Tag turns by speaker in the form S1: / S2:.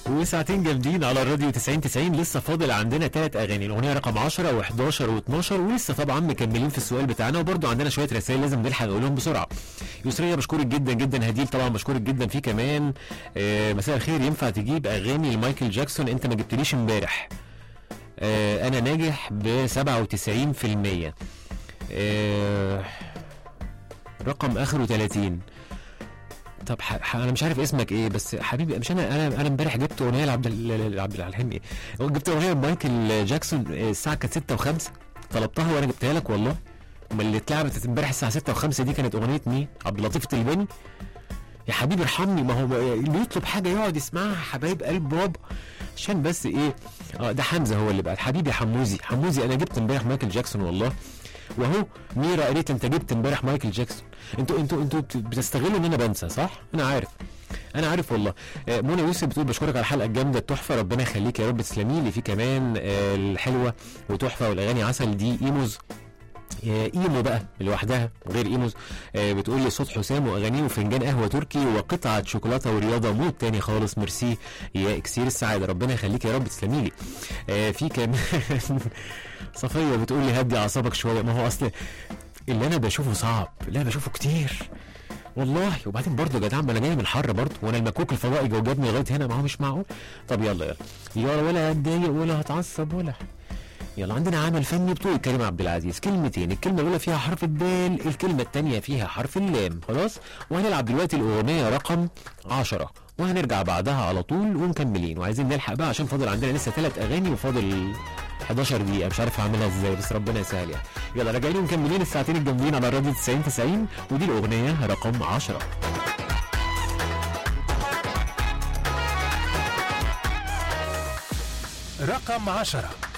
S1: وساعتين جامدين على الراديو 90 90 لسه فاضل عندنا ثلاث اغاني الاغنيه رقم 10 و11 و12 ولسه طبعا مكملين في السؤال بتاعنا وبرده عندنا شويه رسائل لازم نلحق نقولهم بسرعه يسريه بشكرك جدا جدا هديل طبعا بشكرك جدا في كمان آه مساء الخير ينفع تجيب اغاني لمايكل جاكسون انت ما جبتليش امبارح آه انا ناجح ب 97% آه رقم اخره 30 طب ح... ح... انا مش عارف اسمك ايه بس حبيبي مش انا انا انا امبارح جبت اغنيه لعبد ال- لعبد الحليم ايه جبت اغنيه لمايكل جاكسون الساعه كانت 6 و5 طلبتها وانا جبتها لك والله امال اللي اتلعبت امبارح الساعه 6 و5 دي كانت اغنيه مين عبد اللطيف التلباني يا حبيبي ارحمني ما هو اللي يطلب حاجه يقعد يسمعها حبايب قلب بابا عشان بس ايه اه ده حمزه هو اللي بقى حبيبي حموزي حموزي انا جبت امبارح مايكل جاكسون والله وهو ميرا قالت انت جبت امبارح مايكل جاكسون انتوا انتوا انتوا بتستغلوا ان انا بنسى صح انا عارف انا عارف والله آه، منى يوسف بتقول بشكرك على الحلقه الجامده التحفه ربنا يخليك يا رب تسلمي لي في كمان آه، الحلوه وتحفه والاغاني عسل دي ايموز آه، ايمو بقى لوحدها غير ايموز آه، بتقول لي صوت حسام واغانيه وفنجان قهوه تركي وقطعه شوكولاته ورياضه مود تاني خالص ميرسي يا اكسير السعاده ربنا يخليك يا رب تسلمي لي آه، في كمان صفيه بتقول لي هدي اعصابك شويه ما هو اصل اللي انا بشوفه صعب اللي انا بشوفه كتير والله وبعدين برضه يا جدعان ما انا جاي من الحر برضه وانا المكوك الفضائي جو جابني لغايه هنا ما هو مش معقول طب يلا يلا يلا ولا هتضايق ولا هتعصب ولا يلا عندنا عمل فني بطولة كريم عبد العزيز كلمتين الكلمة الأولى فيها حرف الدال الكلمة الثانية فيها حرف اللام خلاص وهنلعب دلوقتي الأغنية رقم 10 وهنرجع بعدها على طول ومكملين وعايزين نلحق بقى عشان فاضل عندنا لسه ثلاث أغاني وفاضل 11 دقيقة مش عارف هعملها ازاي بس ربنا يسهل يعني يلا راجعين ومكملين الساعتين الجامدين على الراديو 90 90 ودي الأغنية رقم 10
S2: رقم عشرة